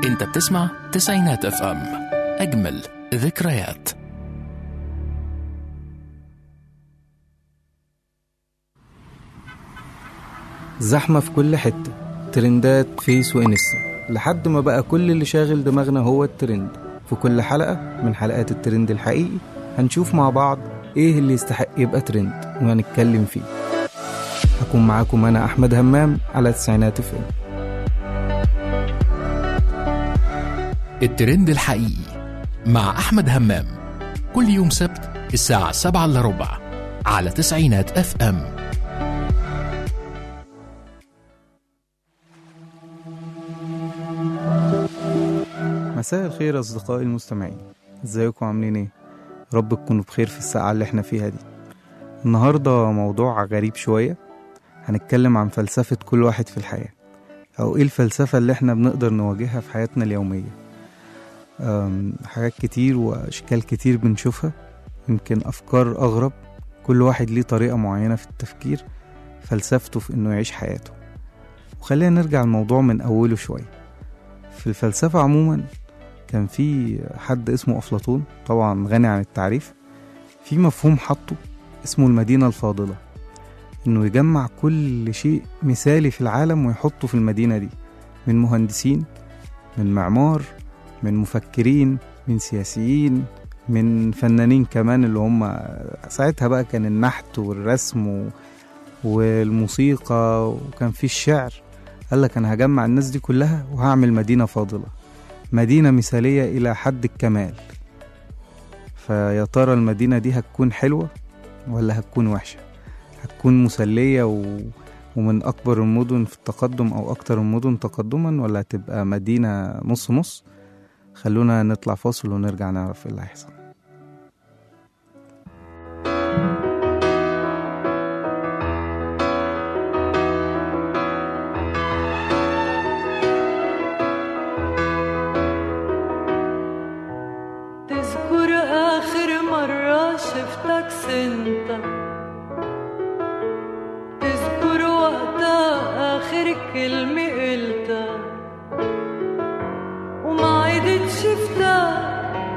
انت بتسمع تسعينات اف ام اجمل ذكريات زحمة في كل حتة ترندات فيس وانستا لحد ما بقى كل اللي شاغل دماغنا هو الترند في كل حلقة من حلقات الترند الحقيقي هنشوف مع بعض ايه اللي يستحق يبقى ترند وهنتكلم فيه هكون معاكم انا احمد همام على تسعينات فيلم الترند الحقيقي مع احمد همام كل يوم سبت الساعة 7 الا ربع على تسعينات اف ام مساء الخير أصدقائي المستمعين ازيكم عاملين ايه رب تكونوا بخير في الساعة اللي احنا فيها دي النهاردة موضوع غريب شوية هنتكلم عن فلسفة كل واحد في الحياة أو ايه الفلسفة اللي احنا بنقدر نواجهها في حياتنا اليومية أم، حاجات كتير وأشكال كتير بنشوفها يمكن أفكار أغرب كل واحد ليه طريقة معينة في التفكير فلسفته في إنه يعيش حياته وخلينا نرجع الموضوع من أوله شوية في الفلسفة عموما كان في حد اسمه أفلاطون طبعا غني عن التعريف في مفهوم حطه اسمه المدينة الفاضلة إنه يجمع كل شيء مثالي في العالم ويحطه في المدينة دي من مهندسين من معمار من مفكرين من سياسيين من فنانين كمان اللي هم ساعتها بقى كان النحت والرسم و- والموسيقى وكان في الشعر قال لك انا هجمع الناس دي كلها وهعمل مدينة فاضلة مدينة مثالية إلى حد الكمال فيا ترى المدينة دي هتكون حلوة ولا هتكون وحشة هتكون مسلية و... ومن أكبر المدن في التقدم أو أكتر المدن تقدما ولا هتبقى مدينة نص نص خلونا نطلع فاصل ونرجع نعرف ايه اللي هيحصل تذكر آخر مرة شفتك سنتا تذكر وقتها آخر كلمة قلتها وما عدت شفتها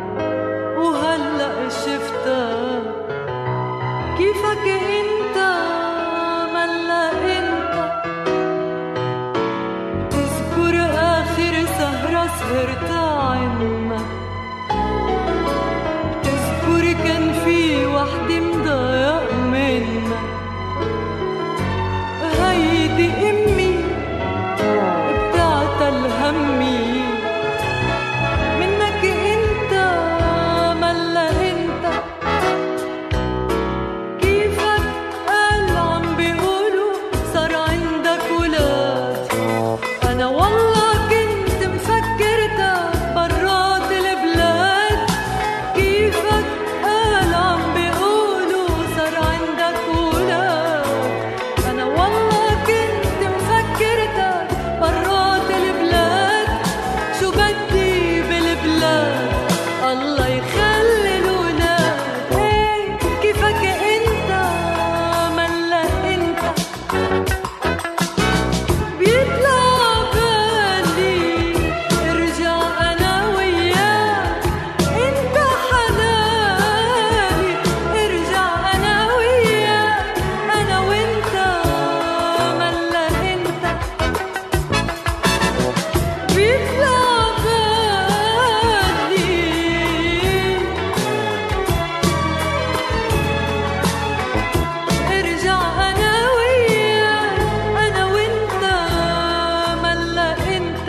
وهلأ شفتها كيفك انت ملا انت تذكر آخر سهرة سهرتها عنا تذكر كان في وحدة مضايق منا هيدي أمي بتاعت الهمي منك انت ملا انت كيفك قال عم بيقولوا صار عندك ولاد أنا والله كنت مفكرتك برات البلاد كيفك قال عم بيقولوا صار عندك ولاد أنا والله كنت مفكرتك برات البلاد شو بدي بالبلاد الله يخلي الولاد إيه كيفك انت ملا انت بيطلع بالي ارجع انا وياك انت حناني ارجع انا وياك انا وانت ملا انت بيطلع بالي ارجع انا وياك انا وانت ملا انت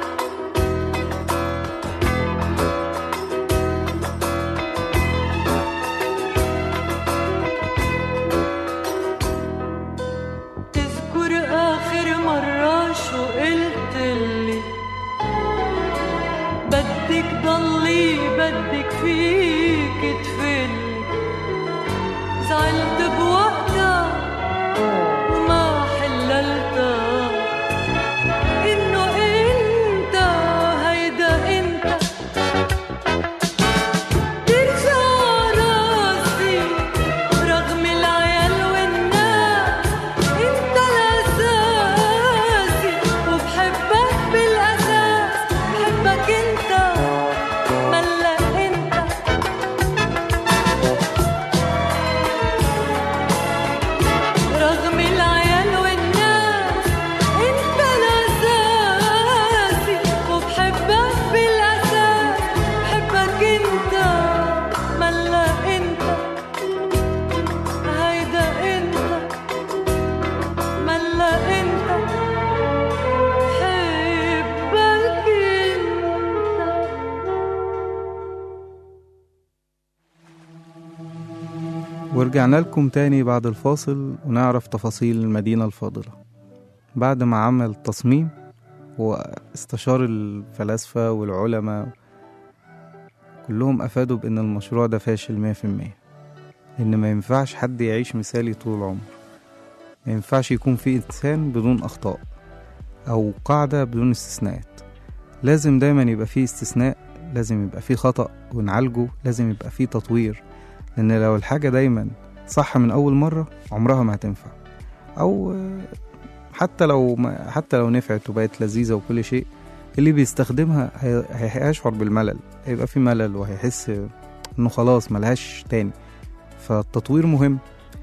تذكر اخر مرة شو قلتلي بدك ضلي بدك فيك تفلي زعلت بوقتها وما حللتها انه انت هيدا انت ترجع راسي رغم العيال والناس انت الاساسي وبحبك بالاساس بحبك ورجعنا لكم تاني بعد الفاصل ونعرف تفاصيل المدينة الفاضلة بعد ما عمل تصميم واستشار الفلاسفة والعلماء كلهم أفادوا بأن المشروع ده فاشل مية في المية إن ما ينفعش حد يعيش مثالي طول العمر ما ينفعش يكون في إنسان بدون أخطاء أو قاعدة بدون استثناءات لازم دايما يبقى فيه استثناء لازم يبقى فيه خطأ ونعالجه لازم يبقى فيه تطوير لأن لو الحاجة دايما صح من أول مرة عمرها ما هتنفع أو آه، حتى لو ما حتى لو نفعت وبقت لذيذة وكل شيء اللي بيستخدمها هي- هي- هيشعر بالملل هيبقى في ملل وهيحس انه خلاص ملهاش تاني فالتطوير مهم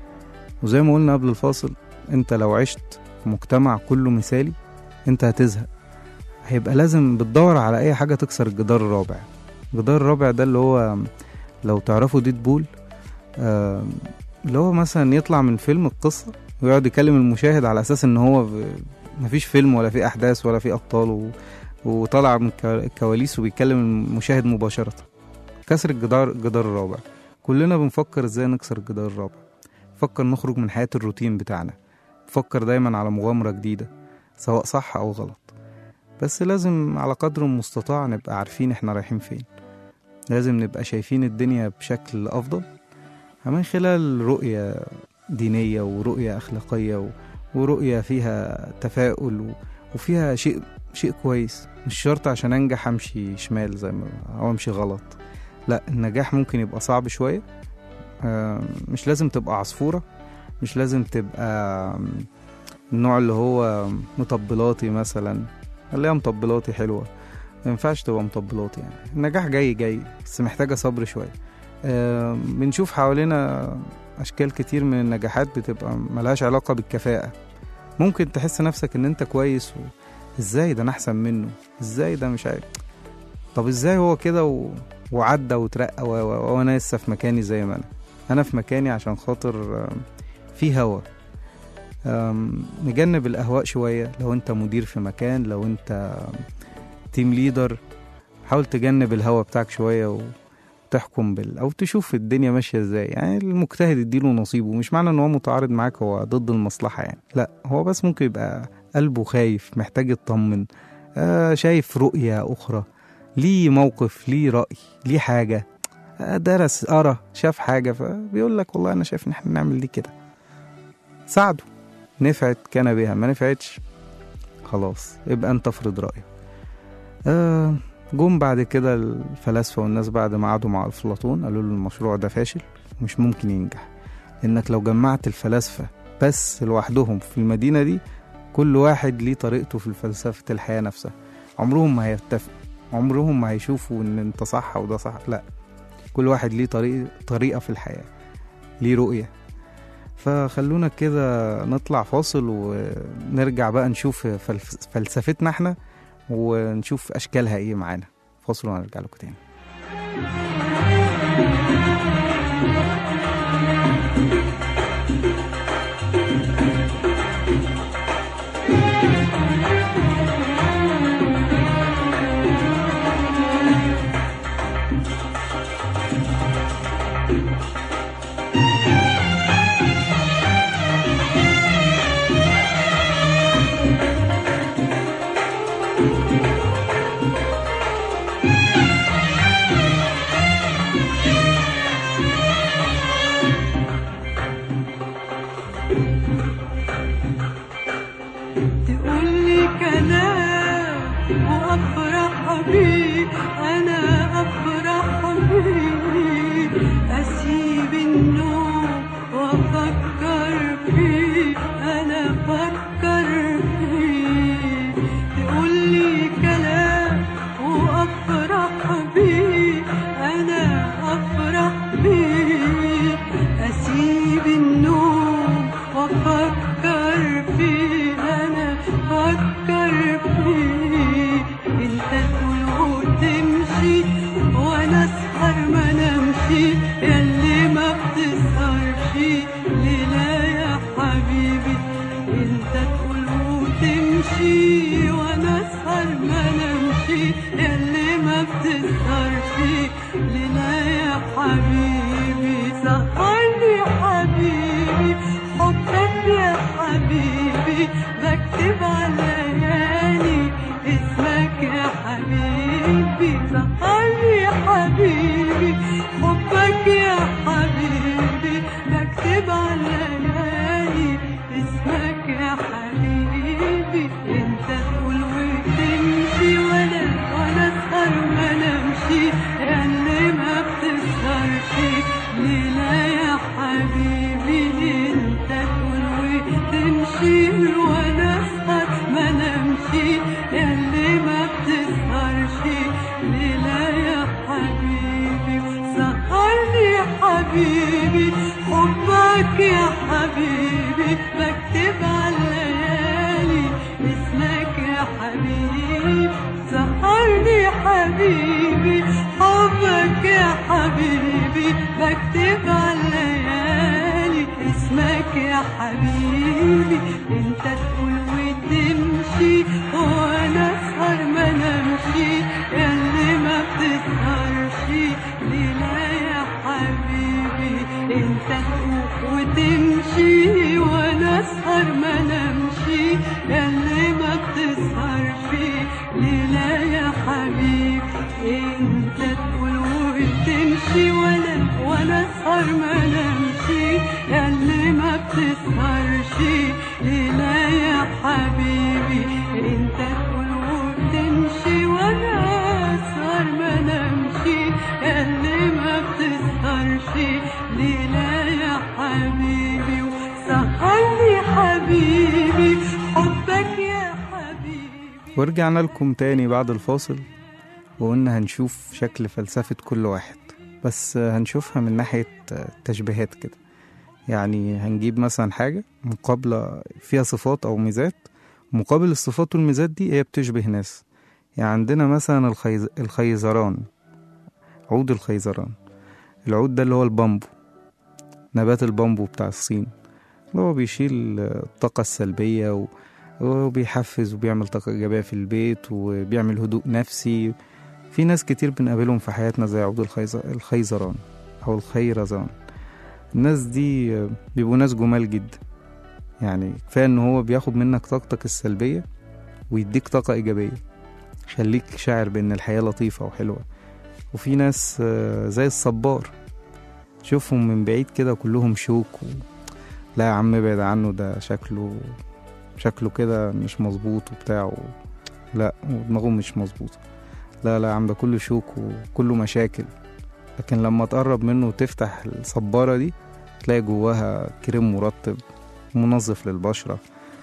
وزي ما قلنا قبل الفاصل انت لو عشت في مجتمع كله مثالي انت هتزهق هيبقى لازم بتدور على اي حاجة تكسر الجدار الرابع الجدار الرابع ده اللي هو لو تعرفوا ديد بول آه، اللي هو مثلا يطلع من فيلم القصة ويقعد يكلم المشاهد على اساس ان هو ب- مفيش فيلم ولا في احداث ولا في ابطال و... وطلع من الك- الكواليس وبيكلم المشاهد مباشرة كسر الجدار الجدار الرابع كلنا بنفكر ازاي نكسر الجدار الرابع نفكر نخرج من حياة الروتين بتاعنا نفكر دايما على مغامرة جديدة سواء صح أو غلط بس لازم على قدر المستطاع نبقى عارفين احنا رايحين فين لازم نبقى شايفين الدنيا بشكل أفضل من خلال رؤية دينية ورؤية أخلاقية و- ورؤية فيها تفاؤل و- وفيها شيء شيء كويس مش شرط عشان انجح امشي شمال زي ما او امشي غلط لا النجاح ممكن يبقى صعب شوية آه، مش لازم تبقى عصفورة مش لازم تبقى النوع اللي هو مطبلاتي مثلا خليها مطبلاتي حلوة ما ينفعش تبقى مطبلاتي يعني النجاح جاي جاي بس محتاجة صبر شوية آه، بنشوف حوالينا أشكال كتير من النجاحات بتبقى ملهاش علاقة بالكفاءة ممكن تحس نفسك إن أنت كويس و... ازاي ده انا احسن منه ازاي ده مش عارف طب ازاي هو كده و... وعدى وترقى و... و... وانا لسه في مكاني زي ما انا انا في مكاني عشان خاطر آم، في هوا آم، نجنب الاهواء شويه لو انت مدير في مكان لو انت تيم ليدر حاول تجنب الهوا بتاعك شويه وتحكم بال او تشوف الدنيا ماشيه ازاي يعني المجتهد يديله نصيبه مش معنى ان هو متعارض معاك هو ضد المصلحه يعني لا هو بس ممكن يبقى قلبه خايف محتاج يطمن آه شايف رؤية أخرى ليه موقف ليه رأي ليه حاجة آه درس قرا شاف حاجة فبيقول لك والله أنا شايف إن إحنا نعمل دي كده ساعده نفعت كان بها ما نفعتش خلاص يبقى أنت افرض رأيك آه جم بعد كده الفلاسفة والناس بعد ما قعدوا مع أفلاطون قالوا له المشروع ده فاشل مش ممكن ينجح إنك لو جمعت الفلاسفة بس لوحدهم في المدينة دي كل واحد ليه طريقته في فلسفة الحياة نفسها عمرهم ما هيتفقوا عمرهم ما هيشوفوا ان انت صح وده صح لا كل واحد ليه طريق طريقة في الحياة ليه رؤية فخلونا كده نطلع فاصل ونرجع بقى نشوف فلف- فلسفتنا احنا ونشوف اشكالها ايه معانا فاصل ونرجع لكم تاني تقولي كلام وافرح بيه انا افرح بيه اسيب النوم وافكر فيه انا افكر فيه تقولي كلام وافرح بيه انا افرح بيه اسيب النوم وافكر فيه انا افكر فيه انت تقول وتمشي وانا اسهر ما نمشي ياللي ما بتسهرش ليلة يا حبيبي انت تقول وتمشي وانا اسهر ما نمشي ياللي ما بتسهرش ليلة يا حبيبي سهرني حبيبي بكتب على ليالي اسمك يا حبيبي سهرني يا حبيبي حبك يا حبيبي بكتب على ليالي اسمك يا حبيبي انت تقول وتمشي وانا وانا اسهر ما نمشي اللي ما بتسهرش ليلة يا حبيبي انت تقول وتمشي وانا اسهر ما نمشي اللي ما بتسهرش ليلة يا حبيبي سهرني يا حبيبي حبك يا حبيبي بكتب على الليالي اسمك يا حبيبي سهرني يا حبيبي حبك يا حبيبي بكتب على الليالي اسمك يا حبيبي انت تقول وتمشي وانا اسهر ما نمشي اللي ما بتسهرش ليلة يا حبيبي انت تقول وتمشي وانا اسهر ما نمشي اللي ما بتسهرش ليلة يا حبيبي انت تقول وتمشي وانا وانا اسهر ما نمشي اللي ما بتسهرش ليلة يا حبيبي انت تقول وتمشي وانا اسهر ما نمشي اللي ما بتسهرش ليلة يا حبيبي سهرني حبيبي حبك يا حبيبي ورجعنا لكم تاني بعد الفاصل وقلنا هنشوف شكل فلسفة كل واحد بس هنشوفها من ناحية تشبيهات كده يعني هنجيب مثلا حاجة مقابلة فيها صفات أو ميزات مقابل الصفات والميزات دي هي بتشبه ناس يعني عندنا مثلا الخيز... الخيزران عود الخيزران العود ده اللي هو البامبو نبات البامبو بتاع الصين اللي هو بيشيل الطاقة السلبية و... وبيحفز وبيعمل طاقة إيجابية في البيت وبيعمل هدوء نفسي في ناس كتير بنقابلهم في حياتنا زي عود الخيز... الخيزران أو الخيرزان الناس دي بيبقوا ناس جمال جدا يعني كفاية إن هو بياخد منك طاقتك السلبية ويديك طاقة إيجابية يخليك شاعر بإن الحياة لطيفة وحلوة وفي ناس آه، زي الصبار شوفهم من بعيد كده كلهم شوك و... لا يا عم ابعد عنه ده شكله شكله كده مش مظبوط وبتاع و... لا ودماغه مش مظبوطة لا لا يا عم ده كله شوك وكله مشاكل لكن لما تقرب منه وتفتح الصبارة دي تلاقي جواها كريم مرطب منظف للبشرة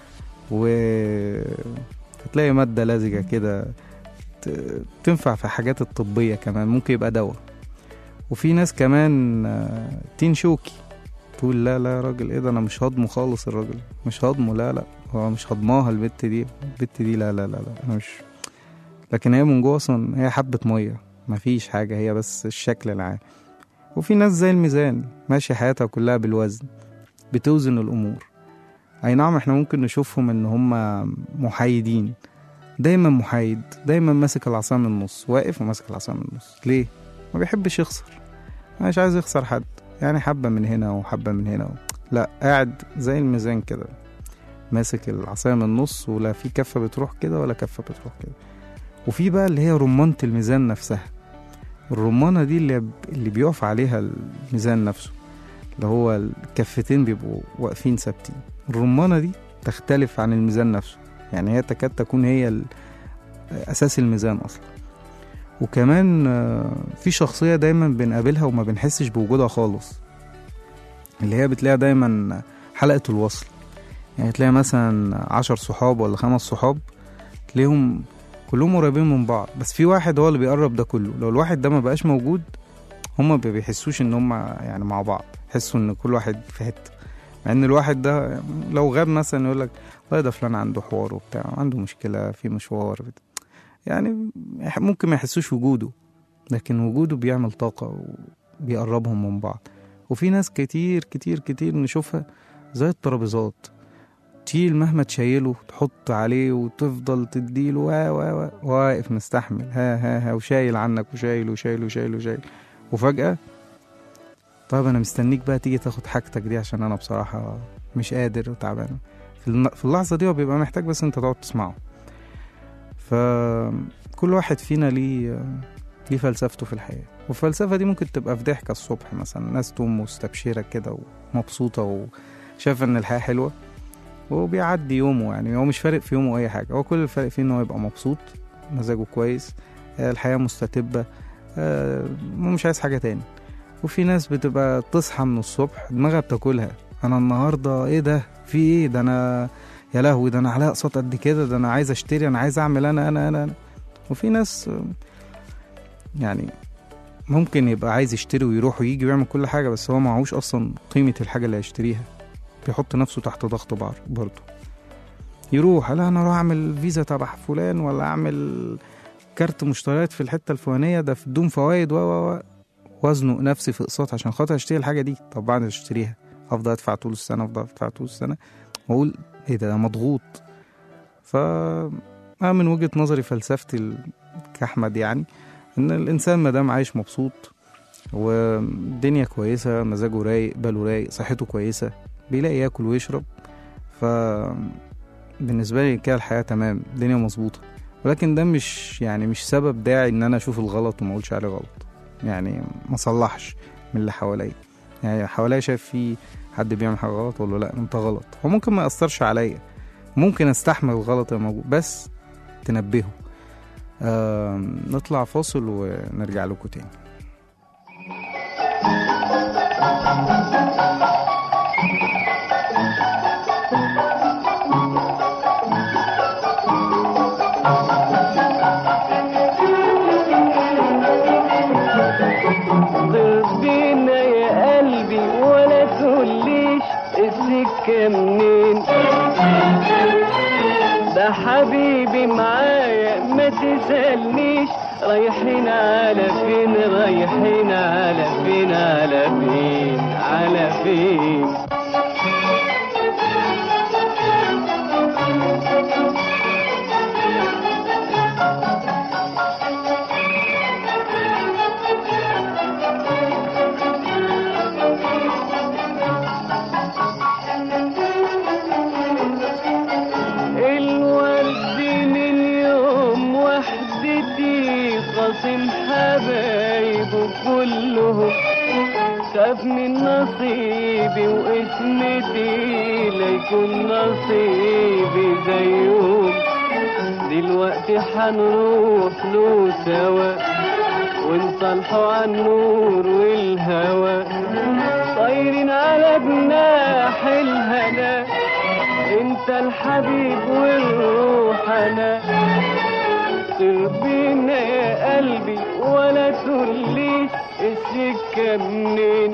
وتلاقي مادة لزجة كده ت- تنفع في حاجات الطبية كمان ممكن يبقى دواء وفي ناس كمان آه، تين شوكي تقول لا لا يا راجل ايه ده انا مش هضمه خالص الراجل مش هضمه لا لا هو مش هضماها البت دي البت دي لا لا لا لا انا مش لكن هي من جوه اصلا هي حبة مية مفيش حاجة هي بس الشكل العام وفي ناس زي الميزان ماشية حياتها كلها بالوزن بتوزن الأمور أي نعم احنا ممكن نشوفهم إن هما محايدين دايما محايد دايما ماسك العصا من النص واقف وماسك العصا من النص ليه؟ ما بيحبش يخسر مش عايز يخسر حد يعني حبة من هنا وحبة من هنا لا قاعد زي الميزان كده ماسك العصاية من النص ولا في كفة بتروح كده ولا كفة بتروح كده وفي بقى اللي هي رمانة الميزان نفسها الرمانة دي اللي, اللي بيقف عليها الميزان نفسه اللي هو الكفتين بيبقوا واقفين ثابتين الرمانة دي تختلف عن الميزان نفسه يعني هي تكاد تكون هي ال- أساس الميزان أصلا وكمان آه، في شخصية دايما بنقابلها وما بنحسش بوجودها خالص اللي هي بتلاقيها دايما حلقة الوصل يعني تلاقي مثلا عشر صحاب ولا خمس صحاب تلاقيهم كلهم قريبين من بعض بس في واحد هو اللي بيقرب ده كله لو الواحد ده ما بقاش موجود هما ما بيحسوش ان هما يعني مع بعض يحسوا ان كل واحد في حته مع ان الواحد ده لو غاب مثلا يقول لك والله ده فلان عنده حوار وبتاع عنده مشكله في مشوار بت- يعني ممكن ما يحسوش وجوده لكن وجوده بيعمل طاقه وبيقربهم من بعض وفي ناس كتير كتير كتير نشوفها زي الترابيزات تشيل مهما تشيله تحط عليه وتفضل تديله وا وا وا واقف مستحمل ها ها ها وشايل عنك وشايل وشايل وشايل وشايل وفجأة طيب أنا مستنيك بقى تيجي تاخد حاجتك دي عشان أنا بصراحة مش قادر وتعبان في الن- في اللحظة دي هو بيبقى محتاج بس انت تقعد تسمعه فكل واحد فينا ليه ليه فلسفته في الحياة والفلسفة دي ممكن تبقى في ضحكة الصبح مثلا ناس تقوم مستبشرة كده ومبسوطة وشايفة إن الحياة حلوة وبيعدي يومه يعني هو مش فارق في يومه أي حاجة هو كل الفرق فيه إن هو يبقى مبسوط مزاجه كويس آه، الحياة مستتبة آه، مش عايز حاجة تاني وفي ناس بتبقى تصحى من الصبح دماغها بتاكلها أنا النهاردة إيه ده في إيه ده أنا يا لهوي ده أنا عليا أقساط قد كده ده أنا عايز أشتري أنا عايز أعمل أنا أنا أنا, أنا. وفي ناس آه، يعني ممكن يبقى عايز يشتري ويروح ويجي ويعمل كل حاجة بس هو معهوش أصلا قيمة الحاجة اللي هيشتريها بيحط نفسه تحت ضغط بار- برضه يروح لا أنا أروح أعمل فيزا تبع فلان ولا أعمل كارت مشتريات في الحتة الفلانية ده في بدون فوائد و و و وازنق نفسي في اقساط عشان خاطر اشتري الحاجة دي طب بعد ما اشتريها افضل ادفع طول السنة افضل ادفع طول السنة واقول ايه ده, ده مضغوط ف أنا من وجهة نظري فلسفتي ال- كأحمد يعني ان الانسان ما دام عايش مبسوط والدنيا كويسه مزاجه رايق باله رايق صحته كويسه بيلاقي ياكل ويشرب ف بالنسبه لي كده الحياه تمام الدنيا مظبوطه ولكن ده مش يعني مش سبب داعي ان انا اشوف الغلط وما اقولش عليه غلط يعني ما صلحش من اللي حواليا يعني حواليا شايف في حد بيعمل حاجه غلط اقول له لا انت غلط هو ممكن ما ياثرش عليا ممكن استحمل الغلط اللي موجود بس تنبهه آه نطلع فاصل ونرجع لكم تاني ضربينا يا قلبي ولا تقوليش السكة منين ده حبيبي معايا ما تسألنيش رايحين على فين رايحين على فين على فين على فين الورد من يوم وحدتي خاصم حبايبه كلهم خاف من نصيبي واسمتي ليكون نصيبي زيهم دلوقتي حنروح له سوا ونصالحوا عن النور والهوى طايرين على جناح الهنا انت الحبيب والروح انا طير بينا يا قلبي ولا تقوليش السكة منين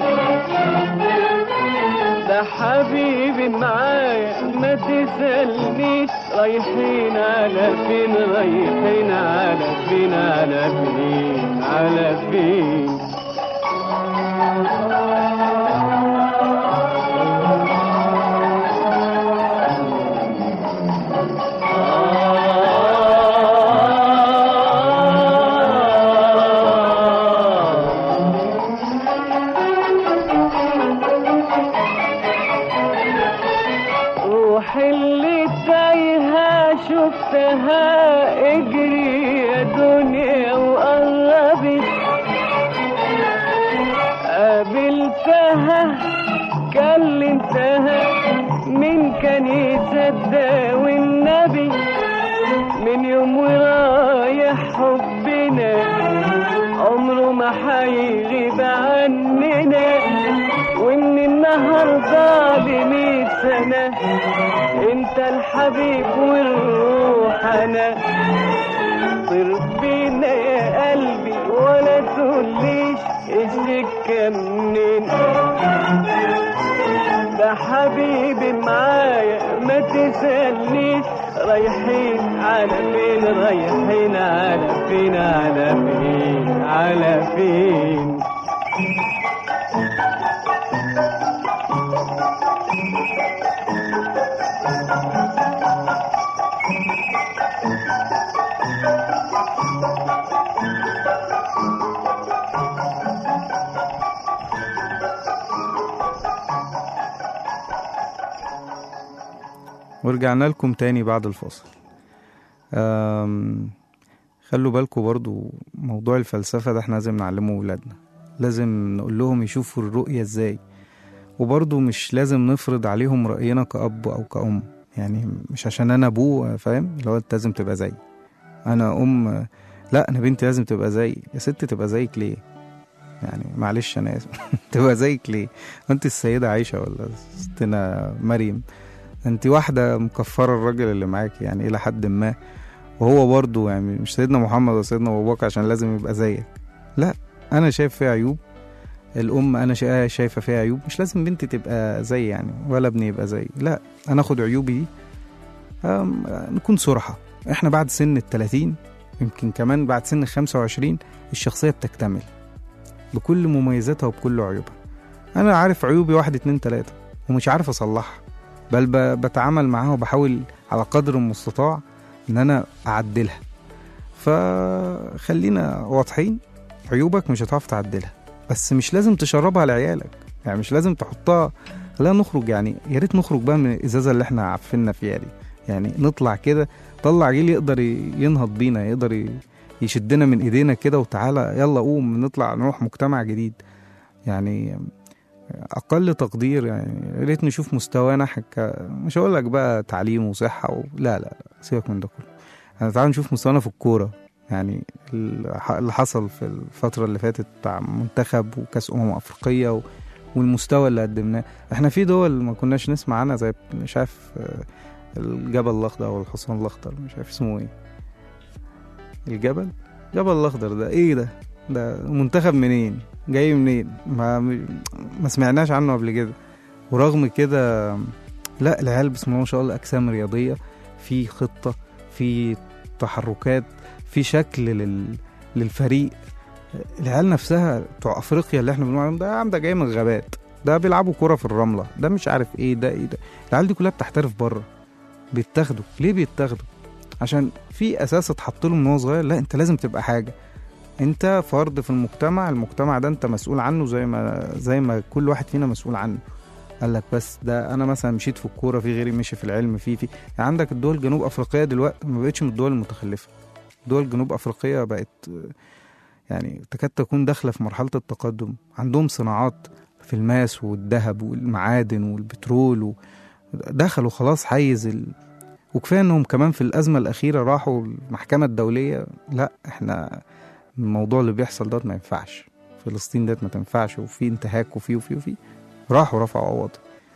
ده حبيبي معايا ما تسألنيش رايحين على فين رايحين على فين على فين على فين روح اللي تايهة شفتها اجري يا دنيا وقربت قابلتها كلمتها من كان يصدق والنبي من يوم ورايح حبنا عمره ما حيغيب عننا وان النهارده لمية سنة انت الحبيب والروح انا طير بينا يا قلبي ولا تقوليش السكة منين ده حبيبي معايا ما تسألنيش رايحين على فين رايحين على فين على فين على فين ورجعنا لكم تاني بعد الفاصل أم، خلوا بالكم برضو موضوع الفلسفة ده احنا لازم نعلمه ولادنا لازم نقول لهم يشوفوا الرؤية ازاي وبرضو مش لازم نفرض عليهم رأينا كأب أو كأم يعني مش عشان أنا أبوه فاهم اللي هو أنت لازم تبقى زي أنا أم لا أنا بنتي لازم تبقى زي يا ست تبقى زيك ليه يعني معلش أنا آسف تبقى زيك ليه وأنت السيدة عائشة ولا ستنا مريم أنت واحدة مكفرة الراجل اللي معاك يعني إلى حد ما وهو برضو يعني مش سيدنا محمد ولا سيدنا أبو بكر عشان لازم يبقى زيك لا أنا شايف فيها عيوب الام انا شا- شايفه فيها عيوب مش لازم بنتي تبقى زي يعني ولا ابني يبقى زي لا انا اخد عيوبي دي أم، نكون صراحه احنا بعد سن التلاتين يمكن كمان بعد سن الخمسة وعشرين الشخصية بتكتمل بكل مميزاتها وبكل عيوبها أنا عارف عيوبي واحد اتنين تلاتة ومش عارف أصلحها بل ب- بتعامل معاها وبحاول على قدر المستطاع إن أنا أعدلها فخلينا واضحين عيوبك مش هتعرف تعدلها بس مش لازم تشربها لعيالك يعني مش لازم تحطها لا نخرج يعني يا ريت نخرج بقى من الازازه اللي احنا عفنا فيها دي يعني نطلع كده طلع جيل يقدر ي- ينهض بينا يقدر ي- يشدنا من ايدينا كده وتعالى يلا قوم نطلع نروح مجتمع جديد يعني اقل تقدير يعني يا ريت نشوف مستوانا حكا مش هقول لك بقى تعليم وصحه و... لا لا لا سيبك من ده كله يعني تعال نشوف مستوانا في الكوره يعني الح- اللي حصل في الفترة اللي فاتت بتاع منتخب وكأس أمم أفريقية و... والمستوى اللي قدمناه احنا في دول ما كناش نسمع عنها زي مش عارف آه، الجبل الأخضر أو الحصان الأخضر مش عارف اسمه ايه الجبل الجبل الأخضر ده ايه ده ده منتخب منين جاي منين ما ما سمعناش عنه قبل كده ورغم كده لا العيال بسم الله ما شاء الله أجسام رياضية في خطة في تحركات في شكل لل... للفريق العيال نفسها بتوع افريقيا اللي احنا بنقول عليهم ده يا عم ده جاي من الغابات ده بيلعبوا كرة في الرملة ده مش عارف ايه ده ايه ده العيال دي كلها بتحترف بره بيتاخدوا ليه بيتاخدوا عشان في اساس اتحط لهم من هو صغير لا انت لازم تبقى حاجة انت فرد في المجتمع المجتمع ده انت مسؤول عنه زي ما زي ما كل واحد فينا مسؤول عنه قال لك بس ده انا مثلا مشيت في الكوره في غيري مشي في العلم في في يعني عندك الدول جنوب افريقيا دلوقتي ما بقتش من الدول المتخلفه دول جنوب افريقيا بقت آه، يعني تكاد تكون داخله في مرحله التقدم عندهم صناعات في الماس والذهب والمعادن والبترول و... دخلوا خلاص حيز ال... وكفايه انهم كمان في الازمه الاخيره راحوا المحكمه الدوليه لا احنا الموضوع اللي بيحصل ده ما ينفعش فلسطين ده ما تنفعش وفي انتهاك وفي وفي وفي راحوا رفعوا قواضي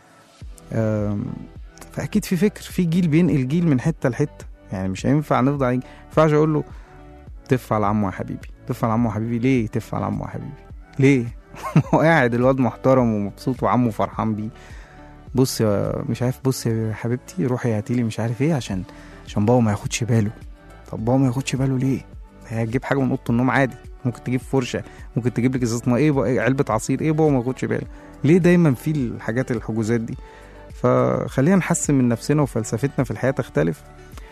أم، فاكيد في فكر في جيل بينقل جيل من حته لحته يعني مش هينفع نفضل ما ينفعش اقول له تف على عمو يا حبيبي تف على عمو يا حبيبي ليه تف على عمو يا حبيبي ليه هو قاعد الواد محترم ومبسوط وعمه فرحان بيه بص يا مش عارف بص يا حبيبتي روحي هاتي لي مش عارف ايه عشان عشان بابا ما ياخدش باله طب بابا ما ياخدش باله ليه هي هتجيب حاجه من اوضه النوم عادي ممكن تجيب فرشه ممكن تجيب لك ازازه ميه ايه بقى- إيه علبه عصير ايه بابا ما ياخدش باله ليه دايما في الحاجات الحجوزات دي فخلينا نحسن من نفسنا وفلسفتنا في الحياه تختلف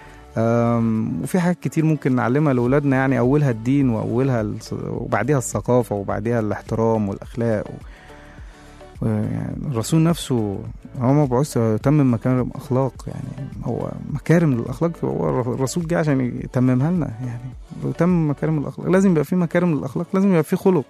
أم، وفي حاجات كتير ممكن نعلمها لاولادنا يعني اولها الدين واولها الص- وبعديها الثقافه وبعديها الاحترام والاخلاق و... و- يعني الرسول نفسه هو مبعوث يتمم مكارم الاخلاق يعني هو مكارم الاخلاق هو الر- الرسول جه عشان يتممها لنا يعني يتمم مكارم الاخلاق لازم يبقى في مكارم الاخلاق لازم يبقى في خلق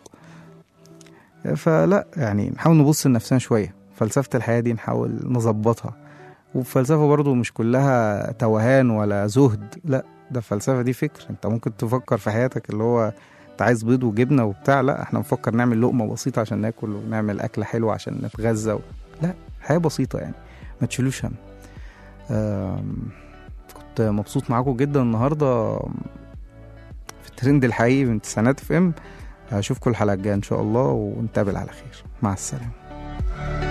فلا يعني نحاول نبص لنفسنا شويه فلسفه الحياه دي نحاول نظبطها والفلسفه برضو مش كلها توهان ولا زهد لا ده الفلسفه دي فكر انت ممكن تفكر في حياتك اللي هو انت عايز بيض وجبنه وبتاع لا احنا نفكر نعمل لقمه بسيطه عشان ناكل ونعمل اكله حلوه عشان نتغذى و... لا حياه بسيطه يعني ما تشيلوش هم آم، كنت مبسوط معاكم جدا النهارده في الترند الحقيقي من تسعينات اف ام هشوفكم الحلقه الجايه ان شاء الله ونتقابل على خير مع السلامه